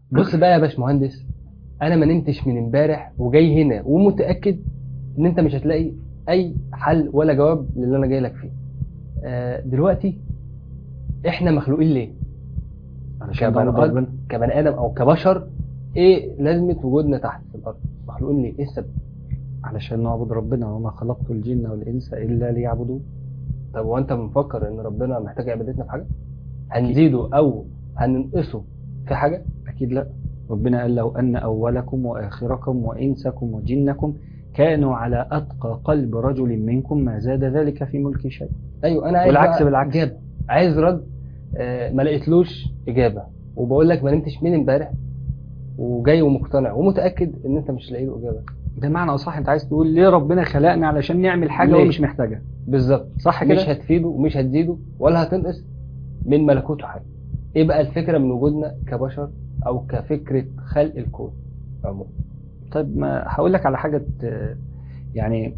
بص بقى يا باشمهندس انا ما نمتش من امبارح وجاي هنا ومتاكد ان انت مش هتلاقي اي حل ولا جواب للي انا جاي لك فيه آه، دلوقتي احنا مخلوقين ليه علشان كبني تعبد آدم ربنا كبني ادم او كبشر ايه لازمه وجودنا تحت في الارض مخلوقين ليه ايه السبب علشان نعبد ربنا وما خلقت الجن والانس الا ليعبدون طب هو انت مفكر ان ربنا محتاج عبادتنا في حاجه هنزيده او هننقصه في حاجه اكيد لا ربنا قال لو ان اولكم واخركم وانسكم وجنكم كانوا على اتقى قلب رجل منكم ما زاد ذلك في ملك شيء ايوه انا عايز والعكس بقى بالعكس. اجابه عايز رد آه، ما لقيتلوش اجابه وبقول لك ما نمتش من امبارح وجاي ومقتنع ومتاكد ان انت مش لاقي له اجابه بمعنى اصح انت عايز تقول ليه ربنا خلقنا علشان نعمل حاجه هو ليه؟ مش محتاجها بالظبط صح مش كده هتفيده ومش هتزيده ولا هتنقص من ملكوته حاجه ايه بقى الفكره من وجودنا كبشر او كفكره خلق الكون عموما طيب ما هقول لك على حاجه ت- يعني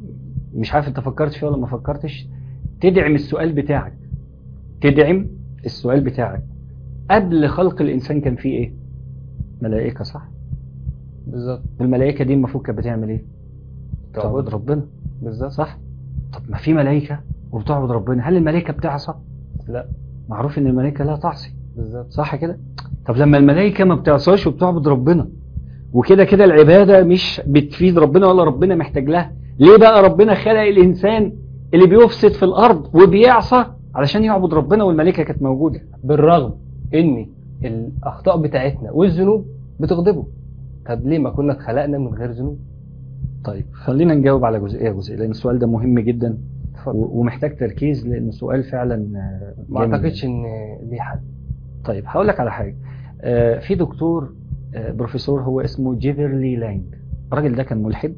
مش عارف انت فكرت فيها ولا ما فكرتش تدعم السؤال بتاعك تدعم السؤال بتاعك قبل خلق الانسان كان فيه ايه ملائكه صح بالظبط الملائكه دي المفروض كانت بتعمل ايه تعبد ربنا بالظبط صح طب ما في ملائكه وبتعبد ربنا هل الملائكه بتعصى لا معروف ان الملائكه لا تعصي بالظبط صح كده طب لما الملائكه ما بتعصاش وبتعبد ربنا وكده كده العباده مش بتفيد ربنا ولا ربنا محتاج لها ليه بقى ربنا خلق الانسان اللي بيفسد في الارض وبيعصى علشان يعبد ربنا والملائكه كانت موجوده بالرغم ان الاخطاء بتاعتنا والذنوب بتغضبه طب ليه ما كنا اتخلقنا من غير ذنوب طيب خلينا نجاوب على جزئيه جزئيه لان السؤال ده مهم جدا اتفضل و- ومحتاج تركيز لان سؤال فعلا آه، ما جامد. اعتقدش ان ليه حل طيب هقول لك على حاجه آه، في دكتور آه، بروفيسور هو اسمه جيفرلي لانج الراجل ده كان ملحد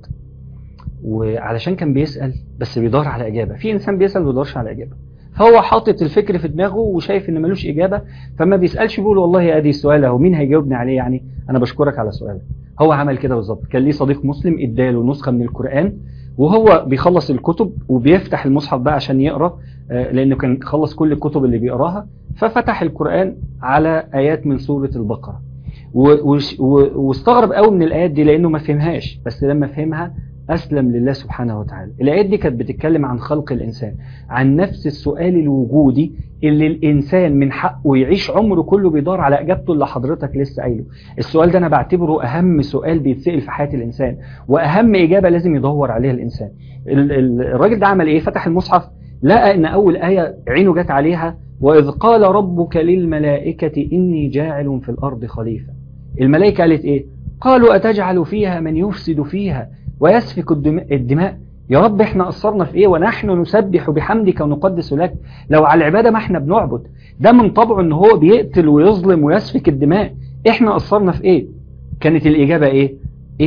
وعلشان كان بيسال بس بيدور على اجابه في انسان بيسال ما بيدورش على اجابه فهو حاطط الفكر في دماغه وشايف ان ملوش اجابه فما بيسالش بيقول والله ادي السؤال اهو مين هيجاوبني عليه يعني انا بشكرك على سؤالك هو عمل كده بالظبط كان ليه صديق مسلم اداله نسخه من القران وهو بيخلص الكتب وبيفتح المصحف بقى عشان يقرا آه، لانه كان خلص كل الكتب اللي بيقراها ففتح القرآن على آيات من سورة البقرة و- وش- و- واستغرب قوي من الآيات دي لأنه ما فهمهاش بس لما فهمها أسلم لله سبحانه وتعالى الآيات دي كانت بتتكلم عن خلق الإنسان عن نفس السؤال الوجودي اللي الإنسان من حقه يعيش عمره كله بيدور على إجابته اللي حضرتك لسه قايله السؤال ده أنا بعتبره أهم سؤال بيتسأل في حياة الإنسان وأهم إجابة لازم يدور عليها الإنسان ال- ال- الراجل ده عمل إيه فتح المصحف لقى إن أول آية عينه جت عليها وإذ قال ربك للملائكة إني جاعل في الأرض خليفة الملائكة قالت إيه؟ قالوا أتجعل فيها من يفسد فيها ويسفك الدم- الدماء يا رب احنا قصرنا في ايه ونحن نسبح بحمدك ونقدس لك لو على العبادة ما احنا بنعبد ده من طبعه ان هو بيقتل ويظلم ويسفك الدماء احنا قصرنا في ايه كانت الإجابة ايه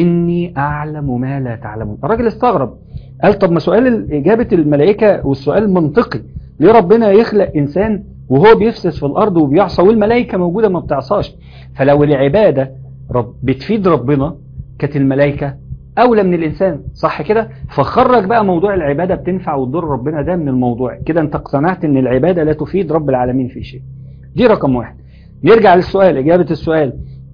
إني أعلم ما لا تعلمون الراجل استغرب قال طب ما سؤال إجابة الملائكة والسؤال منطقي ليه ربنا يخلق إنسان وهو بيفسد في الأرض وبيعصى والملائكة موجودة ما بتعصاش فلو العبادة رب بتفيد ربنا كانت الملائكة أولى من الإنسان صح كده فخرج بقى موضوع العبادة بتنفع وتضر ربنا ده من الموضوع كده أنت اقتنعت أن العبادة لا تفيد رب العالمين في شيء دي رقم واحد نرجع للسؤال إجابة السؤال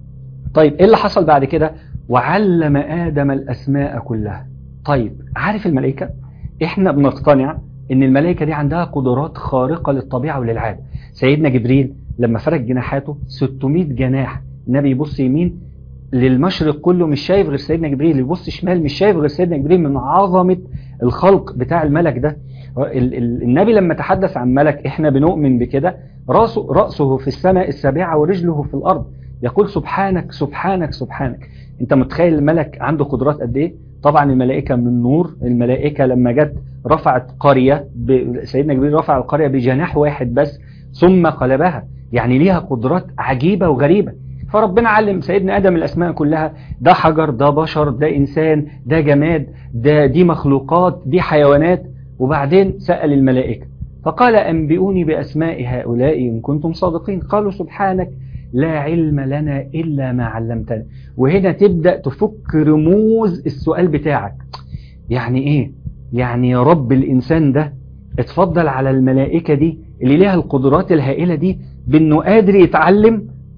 طيب إيه اللي حصل بعد كده وعلم آدم الأسماء كلها طيب عارف الملائكة إحنا بنقتنع ان الملائكة دي عندها قدرات خارقة للطبيعة وللعادة سيدنا جبريل لما فرج جناحاته 600 جناح النبي يبص يمين للمشرق كله مش شايف غير سيدنا جبريل يبص شمال مش شايف غير سيدنا جبريل من عظمة الخلق بتاع الملك ده ال- ال- النبي لما تحدث عن ملك احنا بنؤمن بكده رأسه, رأسه في السماء السابعة ورجله في الأرض يقول سبحانك سبحانك سبحانك انت متخيل الملك عنده قدرات قد ايه طبعا الملائكة من نور الملائكة لما جت رفعت قرية ب... سيدنا جبريل رفع القرية بجناح واحد بس ثم قلبها يعني ليها قدرات عجيبة وغريبة فربنا علم سيدنا آدم الأسماء كلها ده حجر ده بشر ده إنسان ده جماد ده دي مخلوقات دي حيوانات وبعدين سأل الملائكة فقال أنبئوني بأسماء هؤلاء إن كنتم صادقين قالوا سبحانك لا علم لنا إلا ما علمتنا وهنا تبدأ تفك رموز السؤال بتاعك يعني إيه؟ يعني يا رب الإنسان ده اتفضل على الملائكة دي اللي ليها القدرات الهائلة دي بأنه قادر يتعلم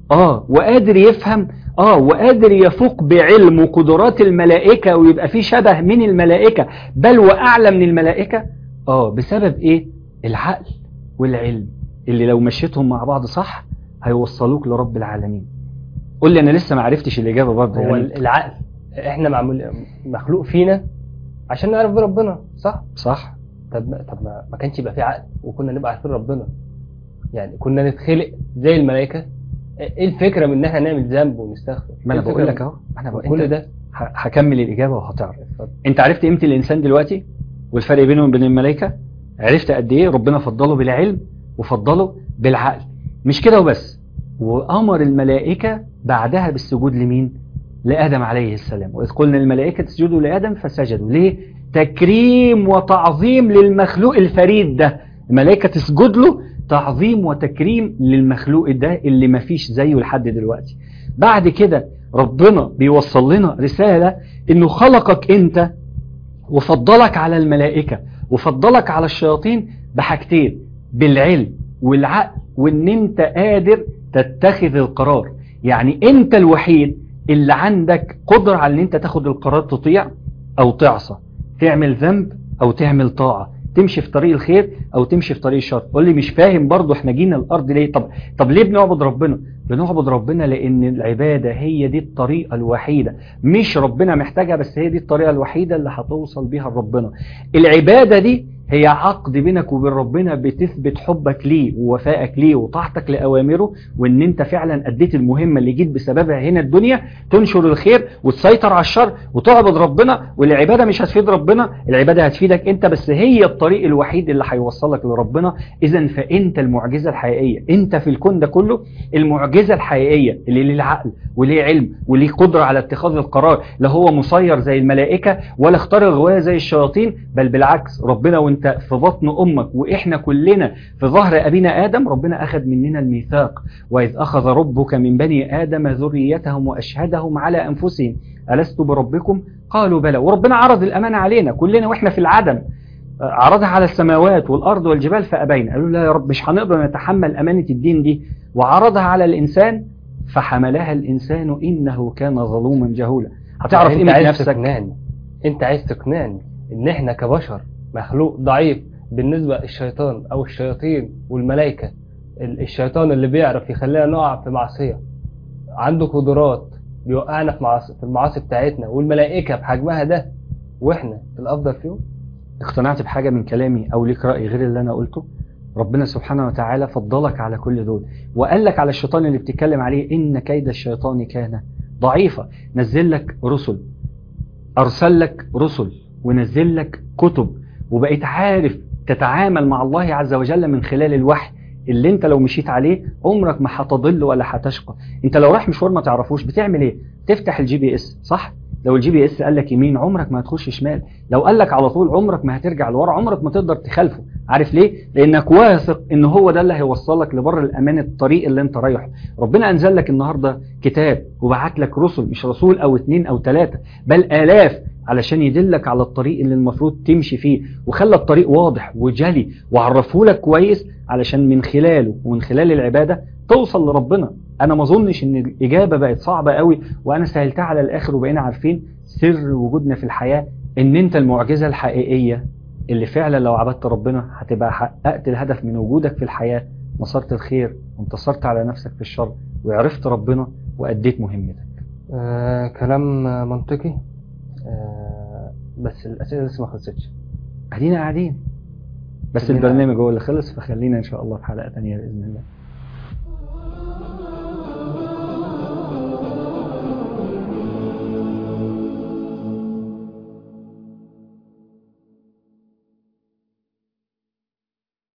اه وقادر يفهم اه وقادر يفوق بعلم وقدرات الملائكة ويبقى في شبه من الملائكة بل وأعلى من الملائكة اه بسبب ايه العقل والعلم اللي لو مشيتهم مع بعض صح هيوصلوك لرب العالمين قول لي انا لسه ما عرفتش الإجابة برضه هو يعني. العقل احنا معمول مخلوق فينا عشان نعرف بربنا صح صح طب طب ما, ما كانش يبقى في عقل وكنا نبقى عارفين ربنا يعني كنا نتخلق زي الملائكه ايه الفكره من ان احنا نعمل ذنب ونستغفر ما انا إيه بقول الفكرة لك اهو ما انا بقول كل انت ده ه- هكمل الإجابة وهتعرف انت عرفت قيمة الإنسان دلوقتي والفرق بينه وبين الملائكة عرفت قد ايه ربنا فضله بالعلم وفضله بالعقل مش كده وبس وأمر الملائكة بعدها بالسجود لمين لآدم عليه السلام وإذ قلنا الملائكة تسجدوا لآدم فسجدوا ليه تكريم وتعظيم للمخلوق الفريد ده الملائكة تسجد له تعظيم وتكريم للمخلوق ده اللي مفيش زيه لحد دلوقتي بعد كده ربنا بيوصل لنا رسالة انه خلقك انت وفضلك على الملائكة وفضلك على الشياطين بحاجتين بالعلم والعقل وان انت قادر تتخذ القرار يعني انت الوحيد اللي عندك قدرة على ان انت تاخد القرار تطيع او تعصى تعمل ذنب او تعمل طاعة تمشي في طريق الخير او تمشي في طريق الشر قول لي مش فاهم برضو احنا جينا الارض ليه طب طب ليه بنعبد ربنا بنعبد ربنا لان العبادة هي دي الطريقة الوحيدة مش ربنا محتاجها بس هي دي الطريقة الوحيدة اللي هتوصل بيها لربنا العبادة دي هي عقد بينك وبين ربنا بتثبت حبك ليه ووفائك ليه وطاعتك لأوامره وان انت فعلا اديت المهمة اللي جيت بسببها هنا الدنيا تنشر الخير وتسيطر على الشر وتعبد ربنا والعبادة مش هتفيد ربنا العبادة هتفيدك انت بس هي الطريق الوحيد اللي هيوصلك لربنا اذا فانت المعجزة الحقيقية انت في الكون ده كله المعجزة الحقيقية اللي ليه العقل وليه علم وليه قدرة على اتخاذ القرار لا هو مسير زي الملائكة ولا اختار الغواية زي الشياطين بل بالعكس ربنا وانت في بطن امك واحنا كلنا في ظهر ابينا ادم ربنا اخذ مننا الميثاق واذ اخذ ربك من بني ادم ذريتهم واشهدهم على انفسهم الست بربكم قالوا بلى وربنا عرض الامانة علينا كلنا واحنا في العدم عرضها على السماوات والارض والجبال فابين قالوا لا يا رب مش هنقدر نتحمل امانة الدين دي وعرضها على الانسان فحملها الانسان انه كان ظلوما جهولا هتعرف انت قيمة عايز نفسك تقنعني انت عايز تقنعني ان احنا كبشر مخلوق ضعيف بالنسبة للشيطان او الشياطين والملائكة ال- الشيطان اللي بيعرف يخلينا نقع في معصية عنده قدرات بيوقعنا في معاصي في المعاصي بتاعتنا والملائكة بحجمها ده واحنا الافضل فيهم اقتنعت بحاجة من كلامي او ليك رأي غير اللي انا قلته ربنا سبحانه وتعالى فضلك على كل دول وقال لك على الشيطان اللي بتتكلم عليه ان كيد الشيطان كان ضعيفا نزل لك رسل ارسل لك رسل ونزل لك كتب وبقيت عارف تتعامل مع الله عز وجل من خلال الوحي اللي انت لو مشيت عليه عمرك ما هتضل ولا هتشقى انت لو رايح مشوار ما تعرفوش بتعمل ايه تفتح الجي بي اس صح لو الجي بي اس قال لك يمين عمرك ما هتخش شمال لو قال لك على طول عمرك ما هترجع لورا عمرك ما تقدر تخالفه عارف ليه لانك واثق ان هو ده اللي هيوصلك لبر الامان الطريق اللي انت رايحه ربنا انزل لك النهارده كتاب وبعت لك رسل مش رسول او اتنين او ثلاثه بل الاف علشان يدلك على الطريق اللي المفروض تمشي فيه وخلى الطريق واضح وجلي وعرفه لك كويس علشان من خلاله ومن خلال العبادة توصل لربنا انا ما اظنش ان الاجابة بقت صعبة قوي وانا سهلتها على الاخر وبقينا عارفين سر وجودنا في الحياة ان انت المعجزة الحقيقية اللي فعلا لو عبدت ربنا هتبقى حققت الهدف من وجودك في الحياة نصرت الخير وانتصرت على نفسك في الشر وعرفت ربنا وأديت مهمتك آه كلام منطقي آه بس الأسئلة لسه ما خلصتش قاعدين قاعدين بس خلينا- البرنامج هو اللي خلص فخلينا إن شاء الله في حلقة تانية بإذن الله